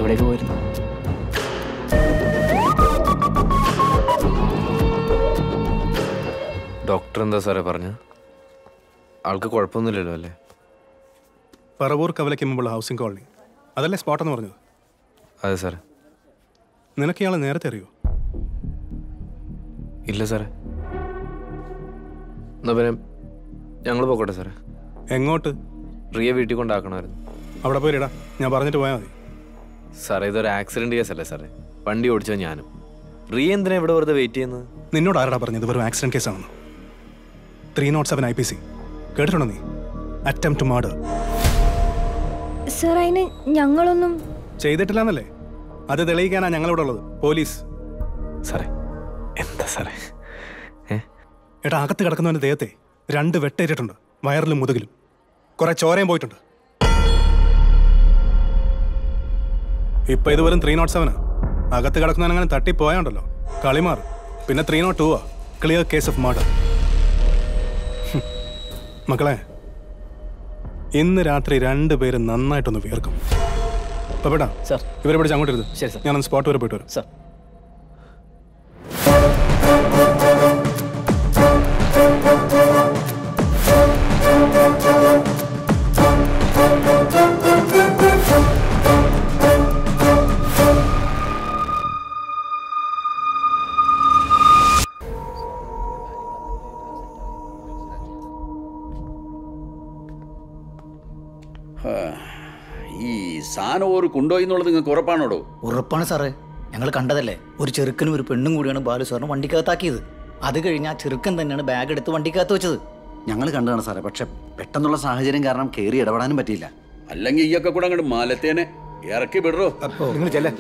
എവിടേക്ക് പോയിരുന്നു ഡോക്ടർ എന്താ സാറേ പറഞ്ഞ ആൾക്ക് കുഴപ്പമൊന്നുമില്ലല്ലോ അല്ലേ പറവൂർ കവലയ്ക്ക് മുമ്പുള്ള ഹൗസിംഗ് കോളനി അതല്ലേ സ്പോട്ടെന്ന് പറഞ്ഞത് അതെ സാറേ നിനക്ക് ഇയാളെ നേരത്തെ അറിയോ ഇല്ല സാറേ എന്നാ പിന്നെ ഞങ്ങൾ പോക്കോട്ടെ സാറേ എങ്ങോട്ട് റിയ വീട്ടിൽ കൊണ്ടാക്കണമായിരുന്നു അവിടെ പോയിടാ ഞാൻ പറഞ്ഞിട്ട് പോയാൽ മതി സാറേ ഇതൊരു ആക്സിഡന്റ് കേസ് അല്ലേ സാറേ വണ്ടി ഓടിച്ചത് ഞാനും റിയ എന്തിനാ ഇവിടെ വെറുതെ വെയിറ്റ് ചെയ്യുന്നത് നിന്നോട് ആരാടാ പറഞ്ഞത് വെറും ആക്സിഡന്റ് കേസാണെന്ന് three naught seven I P C കേട്ടിട്ടുണ്ടോ നീ അറ്റം ടു മർഡർ സർ അതിന് ഞങ്ങളൊന്നും ചെയ്തിട്ടില്ലെന്നല്ലേ അത് തെളിയിക്കാനാ ഞങ്ങളിവിടെ ഉള്ളത് പോലീസ് സാറേ എന്താ സാറേ ഏട്ടാ അകത്ത് കിടക്കുന്നവന്റെ ദേഹത്തെ രണ്ട് വെട്ടേറ്റിട്ടുണ്ട് വയറിലും മുതുകിലും കുറെ ചോരയും പോയിട്ടുണ്ട് ഇപ്പൊ ഇത് വെറും ത്രീ നോട്ട് സെവനാ അകത്ത് കിടക്കുന്നവൻ അങ്ങനെ തട്ടിപ്പോയാണ്ടല്ലോ കളിമാർ പിന്നെ ത്രീ നോട്ട് ടൂ ആ ക്ലിയർ കേസ് ഓഫ് മർഡർ മക്കളെ ഇന്ന് രാത്രി രണ്ടുപേരും നന്നായിട്ടൊന്ന് വിയർക്കും അപ്പൊ പേട്ടാ സർ ഇവരെ പിടിച്ച് അങ്ങോട്ട് ഇരുത് ശരി, സർ. ഞാനൊന്ന് സ്പോട്ട് വരെ പോയിട്ട് വരും സർ ഈ സാധനം ഒരു കൊണ്ടുപോയി എന്നുള്ളത് നിങ്ങൾക്ക് ഉറപ്പാണോടോ ഉറപ്പാണ് സാറേ ഞങ്ങൾ കണ്ടതല്ലേ ഒരു ചെറുക്കനും ഒരു പെണ്ണും കൂടിയാണ് ബാലു സാറിന് വണ്ടിക്കകത്താക്കിയത് അത് കഴിഞ്ഞ് ആ ചെറുക്കൻ തന്നെയാണ് ബാഗ് എടുത്ത് വണ്ടിക്കകത്ത് വെച്ചത് ഞങ്ങൾ കണ്ടതാണ് സാറേ പക്ഷെ പെട്ടെന്നുള്ള സാഹചര്യം കാരണം കയറി ഇടപെടാനും പറ്റിയില്ല അല്ലെങ്കിൽ ഈയൊക്കെ കൂടെ അങ്ങോട്ട് മാലത്തേനെ ഇറക്കി വിടറോ നിങ്ങൾ ചെല്ലേ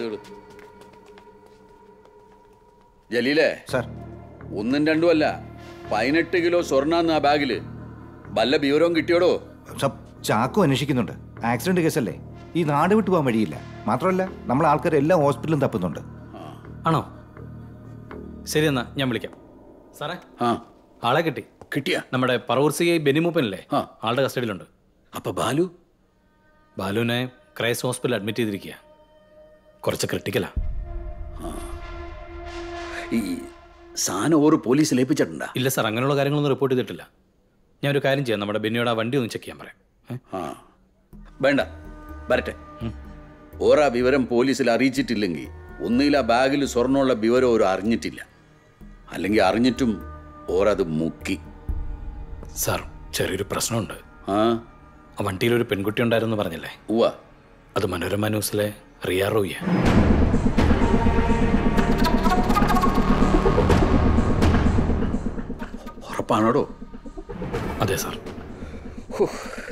ജലീലേ സാർ ഒന്നും രണ്ടും അല്ല പതിനെട്ട് കിലോ സ്വർണ്ണാന്ന് ആ ബാഗില് വല്ല ബീവരവും കിട്ടിയോടോ ചാക്കോ അന്വേഷിക്കുന്നുണ്ട് ആക്സിഡന്റ് കേസല്ലേ ഈ നാട് വിട്ടു പോകാൻ വഴിയില്ല മാത്രമല്ല നമ്മൾ ആൾക്കാർ എല്ലാ ഹോസ്പിറ്റലും തപ്പുന്നുണ്ട് ആണോ ശരി എന്നാ ഞാൻ വിളിക്കാം സാറേ ആളെ കിട്ടി കിട്ടിയ നമ്മുടെ പറവൂർ സി ഐ ബെനിമൂപ്പനല്ലേ ആളുടെ കസ്റ്റഡിയിലുണ്ട് അപ്പൊ ബാലു ബാലുവിനെ ക്രൈസ്റ്റ് ഹോസ്പിറ്റലിൽ അഡ്മിറ്റ് ചെയ്തിരിക്കുക കുറച്ച് ക്രിട്ടിക്കലാ ഈ സാധനം ഓറ് പോലീസിൽ ഏൽപ്പിച്ചിട്ടുണ്ടാ ഇല്ല സാർ അങ്ങനെയുള്ള കാര്യങ്ങളൊന്നും റിപ്പോർട്ട് ചെയ്തിട്ടില്ല ഞാൻ ഒരു കാര്യം ചെയ്യാം നമ്മുടെ ബെന്നിയോട് ആ വണ്ടി ഒന്ന് ചെക്ക് ചെയ്യാൻ പറയാം ആ വേണ്ട വരട്ടെ ഓറാ വിവരം പോലീസിൽ അറിയിച്ചിട്ടില്ലെങ്കിൽ ഒന്നുകിൽ ആ ബാഗിൽ സ്വർണ്ണമുള്ള വിവരം ഓരോ അറിഞ്ഞിട്ടില്ല അല്ലെങ്കിൽ അറിഞ്ഞിട്ടും ഓരത് മുക്കി സാർ ചെറിയൊരു പ്രശ്നമുണ്ട് ആ ആ വണ്ടിയിൽ ഒരു പെൺകുട്ടി ഉണ്ടായിരുന്നു പറഞ്ഞില്ലേ ഉവ്വ അത് മനോരമ ന്യൂസിലെ റിയ റോയിയ ഉറപ്പാണോടോ അതെ സാർ ഹോ,